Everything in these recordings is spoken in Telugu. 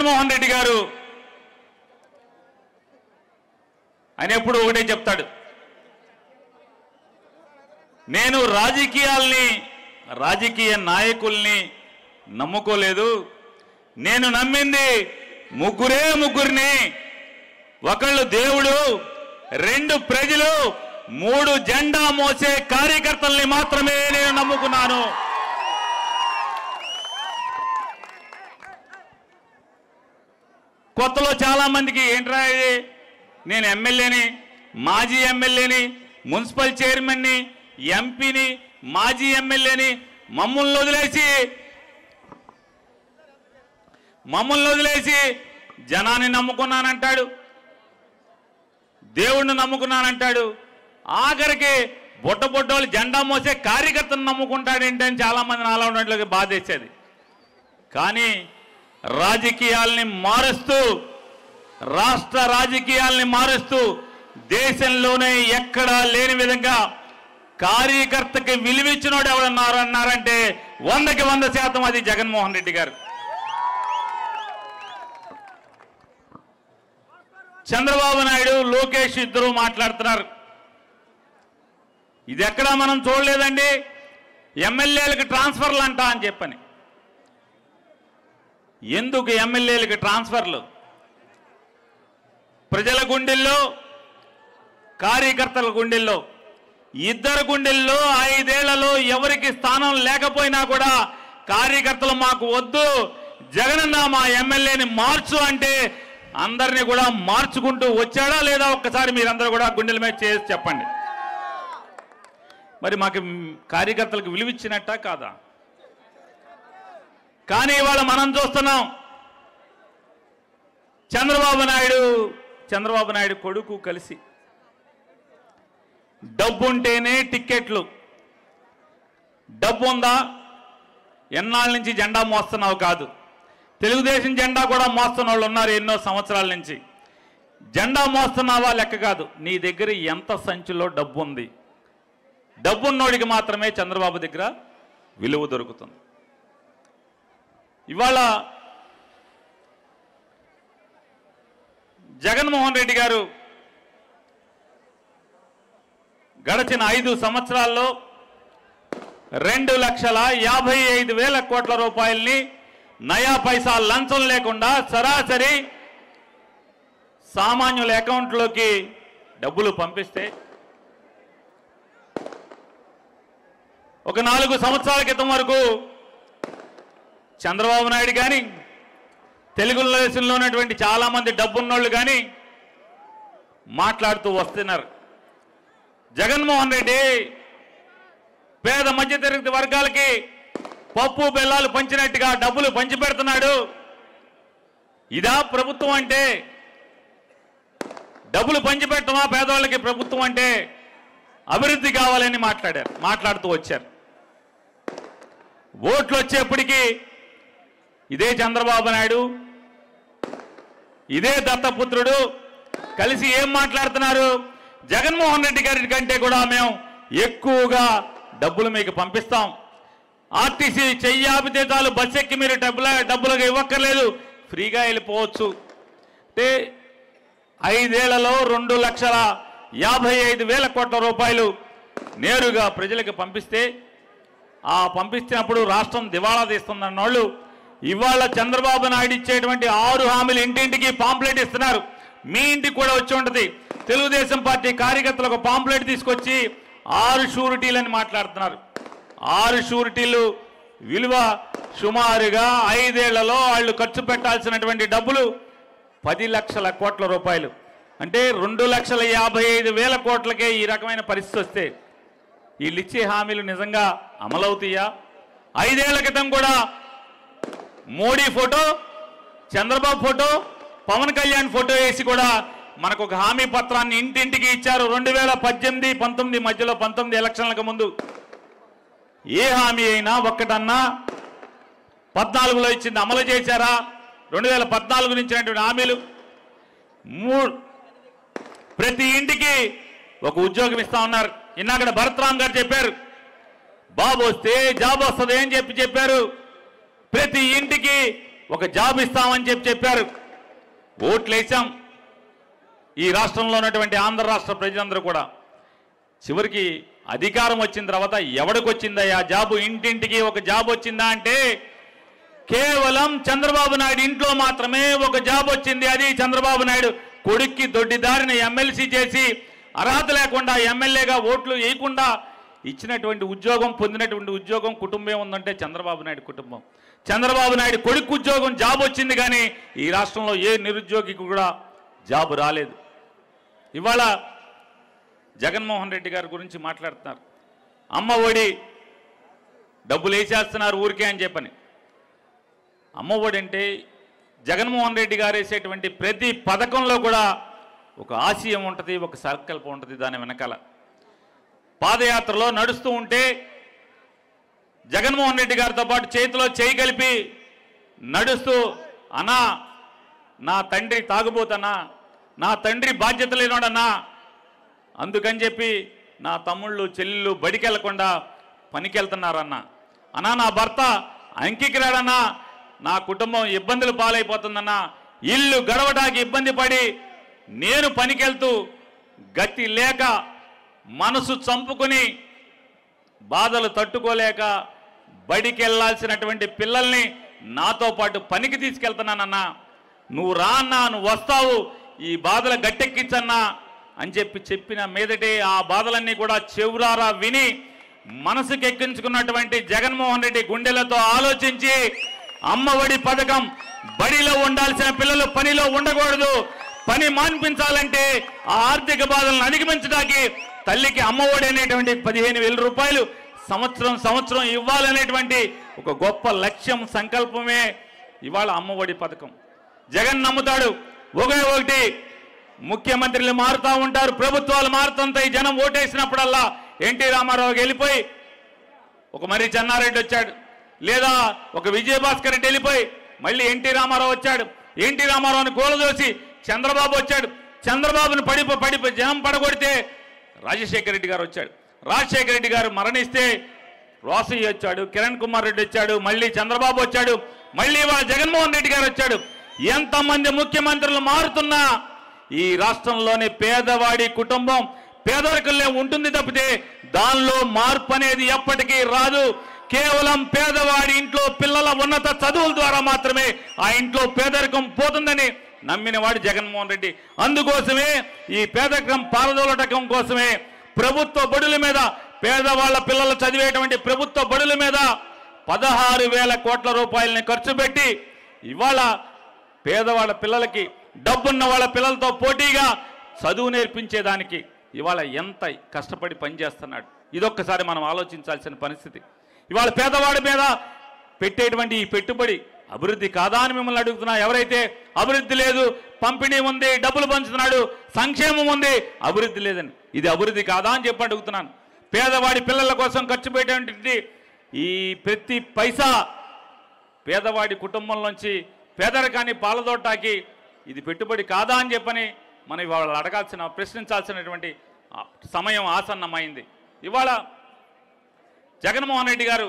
జగన్మోహన్ రెడ్డి గారు ఆయన ఎప్పుడు ఒకటే చెప్తాడు నేను రాజకీయాల్ని రాజకీయ నాయకుల్ని నమ్ముకోలేదు నేను నమ్మింది ముగ్గురే ముగ్గురిని ఒకళ్ళు దేవుడు రెండు ప్రజలు మూడు జెండా మోసే కార్యకర్తల్ని మాత్రమే నేను నమ్ముకున్నాను కొత్తలో చాలా మందికి ఏంట్రా ఇది నేను ఎమ్మెల్యేని మాజీ ఎమ్మెల్యేని మున్సిపల్ చైర్మన్ని ఎంపీని మాజీ ఎమ్మెల్యేని మమ్మల్ని వదిలేసి మమ్మల్ని వదిలేసి జనాన్ని నమ్ముకున్నానంటాడు దేవుణ్ణి నమ్ముకున్నానంటాడు ఆఖరికి బుట్ట బుట్టోళ్ళు జెండా మోసే కార్యకర్తను నమ్ముకుంటాడేంటి అని చాలా మంది నాలో ఉన్నట్లుగా బాధేసేది కానీ రాజకీయాల్ని మారుస్తూ రాష్ట్ర రాజకీయాల్ని మారుస్తూ దేశంలోనే ఎక్కడా లేని విధంగా కార్యకర్తకి విలువిచ్చినోడు ఎవరన్నారు అన్నారంటే వందకి వంద శాతం అది జగన్మోహన్ రెడ్డి గారు చంద్రబాబు నాయుడు లోకేష్ ఇద్దరు మాట్లాడుతున్నారు ఇది ఎక్కడా మనం చూడలేదండి ఎమ్మెల్యేలకు ట్రాన్స్ఫర్లు అంట అని చెప్పని ఎందుకు ఎమ్మెల్యేలకు ట్రాన్స్ఫర్లు ప్రజల గుండెల్లో కార్యకర్తల గుండెల్లో ఇద్దరు గుండెల్లో ఐదేళ్లలో ఎవరికి స్థానం లేకపోయినా కూడా కార్యకర్తలు మాకు వద్దు జగనన్న మా ఎమ్మెల్యేని మార్చు అంటే అందరినీ కూడా మార్చుకుంటూ వచ్చాడా లేదా ఒక్కసారి మీరందరూ కూడా గుండెల మీద చేసి చెప్పండి మరి మాకు మ్, కార్యకర్తలకు విలువిచ్చినట్ట కాదా కానీ ఇవాళ మనం చూస్తున్నాం చంద్రబాబు నాయుడు చంద్రబాబు నాయుడు కొడుకు కలిసి డబ్బుంటేనే టిక్కెట్లు డబ్బు ఉందా ఎన్నాళ్ళ నుంచి జెండా మోస్తున్నావు కాదు తెలుగుదేశం జెండా కూడా మోస్తున్న వాళ్ళు ఉన్నారు ఎన్నో సంవత్సరాల నుంచి జెండా మోస్తున్నావా లెక్క కాదు నీ దగ్గర ఎంత సంచిలో డబ్బు ఉంది డబ్బున్నోడికి మాత్రమే చంద్రబాబు దగ్గర విలువ దొరుకుతుంది ఇవాళ జగన్మోహన్ రెడ్డి గారు గడచిన ఐదు సంవత్సరాల్లో రెండు లక్షల యాభై ఐదు వేల కోట్ల రూపాయల్ని నయా పైసా లంచం లేకుండా సరాసరి సామాన్యుల అకౌంట్లోకి డబ్బులు పంపిస్తే ఒక నాలుగు సంవత్సరాల క్రితం వరకు చంద్రబాబు నాయుడు కానీ తెలుగుదేశంలో ఉన్నటువంటి చాలామంది డబ్బున్నోళ్ళు కానీ మాట్లాడుతూ వస్తున్నారు జగన్మోహన్ రెడ్డి పేద మధ్యతరగతి వర్గాలకి పప్పు బెల్లాలు పంచినట్టుగా డబ్బులు పంచి పెడుతున్నాడు ఇదా ప్రభుత్వం అంటే డబ్బులు పంచిపెట్టమా పేదవాళ్ళకి ప్రభుత్వం అంటే అభివృద్ధి కావాలని మాట్లాడారు మాట్లాడుతూ వచ్చారు ఓట్లు వచ్చేప్పటికీ ఇదే చంద్రబాబు నాయుడు ఇదే దత్తపుత్రుడు కలిసి ఏం మాట్లాడుతున్నారు జగన్మోహన్ రెడ్డి గారి కంటే కూడా మేము ఎక్కువగా డబ్బులు మీకు పంపిస్తాం ఆర్టీసీ చెయ్యాపితే చాలు బస్ ఎక్కి మీరు డబ్బుల డబ్బులుగా ఇవ్వక్కర్లేదు ఫ్రీగా వెళ్ళిపోవచ్చు అంటే ఐదేళ్లలో రెండు లక్షల యాభై ఐదు వేల కోట్ల రూపాయలు నేరుగా ప్రజలకు పంపిస్తే ఆ పంపించినప్పుడు రాష్ట్రం దివాళా తీస్తుందన్న వాళ్ళు ఇవాళ చంద్రబాబు నాయుడు ఇచ్చేటువంటి ఆరు హామీలు ఇంటింటికి పాంప్లెట్ ఇస్తున్నారు మీ ఇంటికి కూడా వచ్చి ఉంటుంది తెలుగుదేశం పార్టీ కార్యకర్తలు ఒక పాంప్లెట్ తీసుకొచ్చి ఆరు షూరిటీలని మాట్లాడుతున్నారు ఆరు షూరిటీలు విలువ సుమారుగా ఐదేళ్లలో వాళ్ళు ఖర్చు పెట్టాల్సినటువంటి డబ్బులు పది లక్షల కోట్ల రూపాయలు అంటే రెండు లక్షల యాభై ఐదు వేల కోట్లకే ఈ రకమైన పరిస్థితి వస్తే వీళ్ళు ఇచ్చే హామీలు నిజంగా అమలవుతాయా ఐదేళ్ల క్రితం కూడా Modi photo Chandrababu photo Pawan Kalyan photo వేసి కూడా మనకు ఒక హామీ పత్రాన్ని ఇంటింటికి ఇచ్చారు రెండు వేల పద్దెనిమిది పంతొమ్మిది మధ్యలో పంతొమ్మిది ఎలక్షన్లకు ముందు ఏ హామీ అయినా ఒక్కటన్నా పద్నాలుగులో ఇచ్చింది అమలు చేశారా రెండు వేల పద్నాలుగు నుంచి ఇచ్చినటువంటి హామీలు మూడు ప్రతి ఇంటికి ఒక ఉద్యోగం ఇస్తా ఉన్నారు ఇన్నాకడ భరత్రామ్ గారు చెప్పారు బాబు వస్తే జాబ్ వస్తుంది అని చెప్పి చెప్పారు ప్రతి ఇంటికి ఒక జాబ్ ఇస్తామని చెప్పి చెప్పారు ఓట్లు వేసాం ఈ రాష్ట్రంలో ఉన్నటువంటి ఆంధ్ర రాష్ట్ర ప్రజలందరూ కూడా చివరికి అధికారం వచ్చిన తర్వాత ఎవడికి వచ్చిందయ్యా జాబు ఇంటింటికి ఒక జాబ్ వచ్చిందా అంటే కేవలం చంద్రబాబు నాయుడు ఇంట్లో మాత్రమే ఒక జాబ్ వచ్చింది అది చంద్రబాబు నాయుడు కొడుక్కి దొడ్డిదారిన ఎమ్మెల్సీ చేసి అర్హత లేకుండా ఎమ్మెల్యేగా ఓట్లు వేయకుండా ఇచ్చినటువంటి ఉద్యోగం పొందినటువంటి ఉద్యోగం కుటుంబం ఉందంటే చంద్రబాబు నాయుడు కుటుంబం చంద్రబాబు నాయుడు కొడుకు ఉద్యోగం జాబ్ వచ్చింది కానీ ఈ రాష్ట్రంలో ఏ నిరుద్యోగికి కూడా జాబ్ రాలేదు ఇవాళ జగన్మోహన్ రెడ్డి గారి గురించి మాట్లాడుతున్నారు అమ్మ ఒడి డబ్బులు వేసేస్తున్నారు ఊరికే అని చెప్పని అమ్మ ఒడి అంటే జగన్మోహన్ రెడ్డి గారు వేసేటువంటి ప్రతి పథకంలో కూడా ఒక ఆశయం ఉంటుంది ఒక సంకల్పం ఉంటుంది దాని వెనకాల పాదయాత్రలో నడుస్తూ ఉంటే జగన్మోహన్ రెడ్డి గారితో పాటు చేతిలో చేయి కలిపి నడుస్తూ అనా నా తండ్రి తాగుబోతనా నా తండ్రి బాధ్యత లేనోడన్నా అందుకని చెప్పి నా తమ్ముళ్ళు చెల్లెళ్ళు బడికెళ్లకుండా పనికెళ్తున్నారన్న అన్నా నా భర్త అంకికి రాడన్నా నా కుటుంబం ఇబ్బందులు పాలైపోతుందన్నా ఇల్లు గడవడానికి ఇబ్బంది పడి నేను పనికెళ్తూ గతి లేక మనసు చంపుకుని బాధలు తట్టుకోలేక బడికి వెళ్ళాల్సినటువంటి పిల్లల్ని నాతో పాటు పనికి తీసుకెళ్తున్నానన్నా నువ్వు రా అన్నా నువ్వు వస్తావు ఈ బాధలు గట్టెక్కించన్నా అని చెప్పి చెప్పిన మీదటే ఆ బాధలన్నీ కూడా చెవురారా విని మనసుకు ఎక్కించుకున్నటువంటి జగన్మోహన్ రెడ్డి గుండెలతో ఆలోచించి అమ్మఒడి పథకం బడిలో ఉండాల్సిన పిల్లలు పనిలో ఉండకూడదు పని మాన్పించాలంటే ఆ ఆర్థిక బాధలను అధిగమించడానికి తల్లికి అమ్మఒడి అనేటువంటి పదిహేను వేల రూపాయలు సంవత్సరం సంవత్సరం ఇవ్వాలనేటువంటి ఒక గొప్ప లక్ష్యం సంకల్పమే ఇవాళ అమ్మఒడి పథకం జగన్ నమ్ముతాడు ఒకే ఒకటి ముఖ్యమంత్రులు మారుతూ ఉంటారు ప్రభుత్వాలు మారుతుంటాయి జనం ఓటేసినప్పుడల్లా ఎన్టీ రామారావుకి వెళ్ళిపోయి ఒక మరి చెన్నారెడ్డి వచ్చాడు లేదా ఒక విజయభాస్కర్ రెడ్డి వెళ్ళిపోయి మళ్ళీ ఎన్టీ రామారావు వచ్చాడు ఎన్టీ రామారావుని కూలదోసి చంద్రబాబు వచ్చాడు చంద్రబాబుని పడి పడి జనం పడగొడితే రాజశేఖర రెడ్డి గారు వచ్చాడు రాజశేఖర రెడ్డి గారు మరణిస్తే రోసయ్య వచ్చాడు కిరణ్ కుమార్ రెడ్డి వచ్చాడు మళ్ళీ చంద్రబాబు వచ్చాడు మళ్ళీ వాళ్ళ జగన్మోహన్ రెడ్డి గారు వచ్చాడు ఎంతమంది ముఖ్యమంత్రులు మారుతున్నా ఈ రాష్ట్రంలోని పేదవాడి కుటుంబం పేదరికంలో ఉంటుంది తప్పితే దానిలో మార్పు అనేది ఎప్పటికీ రాదు కేవలం పేదవాడి ఇంట్లో పిల్లల ఉన్నత చదువుల ద్వారా మాత్రమే ఆ ఇంట్లో పేదరికం పోతుందని నమ్మిన వాడు జగన్మోహన్ రెడ్డి అందుకోసమే ఈ పేదరికం పారదోలటకం కోసమే ప్రభుత్వ బడుల మీద పేదవాళ్ల పిల్లలు చదివేటువంటి ప్రభుత్వ బడుల మీద పదహారు వేల కోట్ల రూపాయలని ఖర్చు పెట్టి ఇవాళ పేదవాళ్ళ పిల్లలకి డబ్బున్న వాళ్ళ పిల్లలతో పోటీగా చదువు నేర్పించేదానికి ఇవాళ ఎంత కష్టపడి పనిచేస్తున్నాడు ఇదొక్కసారి మనం ఆలోచించాల్సిన పరిస్థితి ఇవాళ పేదవాడి మీద పెట్టేటువంటి ఈ పెట్టుబడి అభివృద్ధి కాదా అని మిమ్మల్ని అడుగుతున్నా ఎవరైతే అభివృద్ధి లేదు పంపిణీ ఉంది డబ్బులు పంచుతున్నాడు సంక్షేమం ఉంది అభివృద్ధి లేదని ఇది అభివృద్ధి కాదా అని చెప్పి అడుగుతున్నాను పేదవాడి పిల్లల కోసం ఖర్చు పెట్టేటువంటి ఈ ప్రతి పైసా పేదవాడి కుటుంబంలోంచి పేదరికాన్ని పాలదోటాకి ఇది పెట్టుబడి కాదా అని చెప్పని మనం ఇవాళ అడగాల్సిన ప్రశ్నించాల్సినటువంటి ఆ, సమయం ఆసన్నమైంది ఇవాళ జగన్మోహన్ రెడ్డి గారు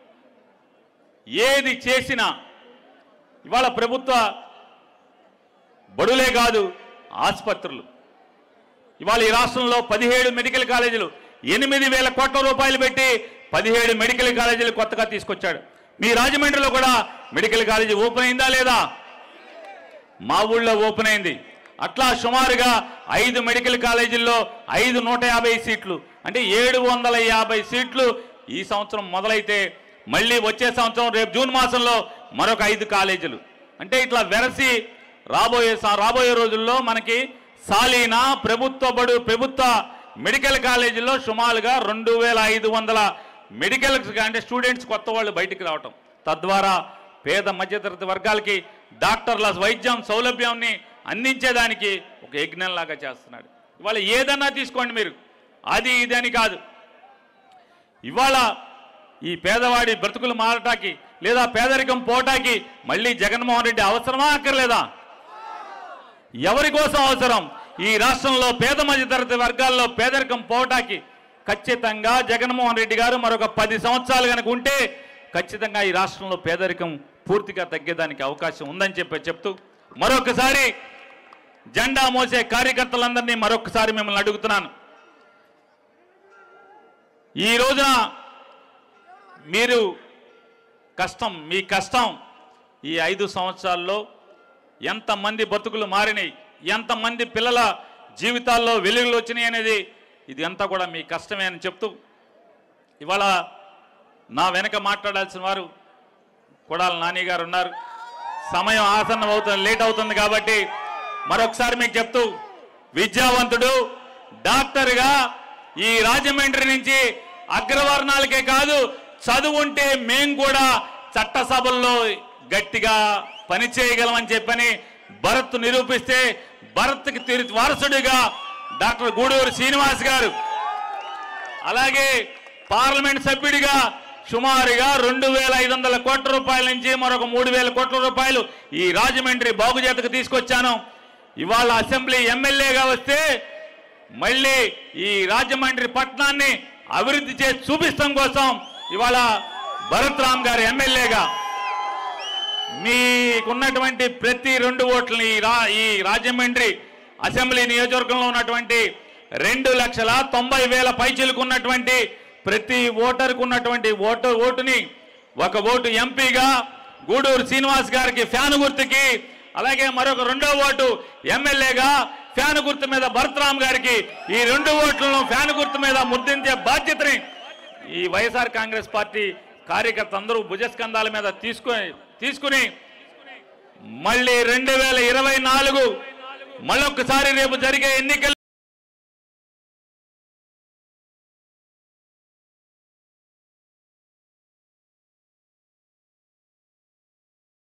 ఏది చేసినా ఇవాళ ప్రభుత్వ బడులే కాదు ఆసుపత్రులు ఇవాళ ఈ రాష్ట్రంలో పదిహేడు మెడికల్ కాలేజీలు ఎనిమిది వేల కోట్ల రూపాయలు పెట్టి పదిహేడు మెడికల్ కాలేజీలు కొత్తగా తీసుకొచ్చాడు మీ రాజమండ్రిలో కూడా మెడికల్ కాలేజీ ఓపెన్ అయిందా లేదా మా ఊళ్ళో ఓపెన్ అయింది అట్లా సుమారుగా ఐదు మెడికల్ కాలేజీల్లో ఐదు నూట యాభై సీట్లు అంటే ఏడు వందల యాభై సీట్లు ఈ సంవత్సరం మొదలైతే మళ్ళీ వచ్చే సంవత్సరం రేపు జూన్ మాసంలో మరొక ఐదు కాలేజీలు అంటే ఇట్లా వెరసి రాబోయే స- రాబోయే రోజుల్లో మనకి సాలీనా ప్రభుత్వ బడు ప్రభుత్వ మెడికల్ కాలేజీల్లో సుమారుగా రెండు వేల ఐదు వందల మెడికల్ అంటే స్టూడెంట్స్ కొత్త వాళ్ళు బయటికి రావటం తద్వారా పేద మధ్యతరగతి వర్గాలకి డాక్టర్ల వైద్యం సౌలభ్యాన్ని అందించేదానికి ఒక యజ్ఞంలాగా చేస్తున్నాడు ఇవాళ ఏదన్నా తీసుకోండి మీరు అది ఇది అని కాదు ఇవాళ ఈ పేదవాడి బ్రతుకులు మారటానికి లేదా పేదరికం పోటాకి మళ్ళీ జగన్మోహన్ రెడ్డి అవసరమా అక్కర్లేదా ఎవరి కోసం అవసరం ఈ రాష్ట్రంలో పేద మధ్యతరగతి వర్గాల్లో పేదరికం పోవటానికి ఖచ్చితంగా జగన్మోహన్ రెడ్డి గారు మరొక పది సంవత్సరాలు కనుక ఉంటే ఖచ్చితంగా ఈ రాష్ట్రంలో పేదరికం పూర్తిగా తగ్గేదానికి అవకాశం ఉందని చెప్పి చెప్తూ మరొకసారి జెండా మోసే కార్యకర్తలందరినీ మరొకసారి మిమ్మల్ని అడుగుతున్నాను ఈ రోజున మీరు కష్టం మీ కష్టం ఈ ఐదు సంవత్సరాల్లో ఎంతమంది బతుకులు మారినాయి ఎంతమంది పిల్లల జీవితాల్లో వెలుగులు వచ్చినాయి అనేది ఇది అంతా కూడా మీ కష్టమే అని చెప్తూ ఇవాళ నా వెనక మాట్లాడాల్సిన వారు కొడాల నాని గారు ఉన్నారు సమయం ఆసన్నం అవుతుంది లేట్ అవుతుంది కాబట్టి మరొకసారి మీకు చెప్తూ విద్యావంతుడు డాక్టర్గా ఈ రాజమండ్రి నుంచి అగ్రవర్ణాలకే కాదు చదువుంటే మేం కూడా చట్టసభల్లో గట్టిగా పని చేయగలమని చెప్పని భరత్ నిరూపిస్తే భరత్కి తిరి వారసుడిగా డాక్టర్ గూడూరు శ్రీనివాస్ గారు అలాగే పార్లమెంట్ సభ్యుడిగా సుమారుగా రెండు వేల ఐదు వందల కోట్ల రూపాయల నుంచి మరొక మూడు వేల కోట్ల రూపాయలు ఈ రాజమండ్రి బాగుజాతకు తీసుకొచ్చాను ఇవాళ అసెంబ్లీ ఎమ్మెల్యేగా వస్తే మళ్ళీ ఈ రాజమండ్రి పట్టణాన్ని అభివృద్ధి చేసి చూపిస్తాం కోసం ఇవాళ భరత్ రామ్ గారు ఎమ్మెల్యేగా మీకున్నటువంటి ప్రతి రెండు ఓట్లని ఈ రా ఈ రాజమండ్రి అసెంబ్లీ నియోజకవర్గంలో ఉన్నటువంటి రెండు లక్షల తొంభై వేల పైచీలకు ఉన్నటువంటి ప్రతి ఓటర్కు ఉన్నటువంటి ఓటు ఓటుని ఒక ఓటు ఎంపీగా గూడూరు శ్రీనివాస్ గారికి ఫ్యాన్ గుర్తుకి అలాగే మరొక రెండో ఓటు ఎమ్మెల్యేగా ఫ్యాన్ గుర్తు మీద భరతరామ్ గారికి ఈ రెండు ఓట్లను ఫ్యాన్ గుర్తు మీద ముద్రించే బాధ్యతని ఈ వైఎస్ఆర్ కాంగ్రెస్ పార్టీ కార్యకర్త అందరూ భుజస్కంధాల మీద తీసుకొని తీసుకుని మళ్ళీ రెండు వేల ఇరవై నాలుగు మళ్ళొక్కసారి రేపు జరిగే ఎన్నికలు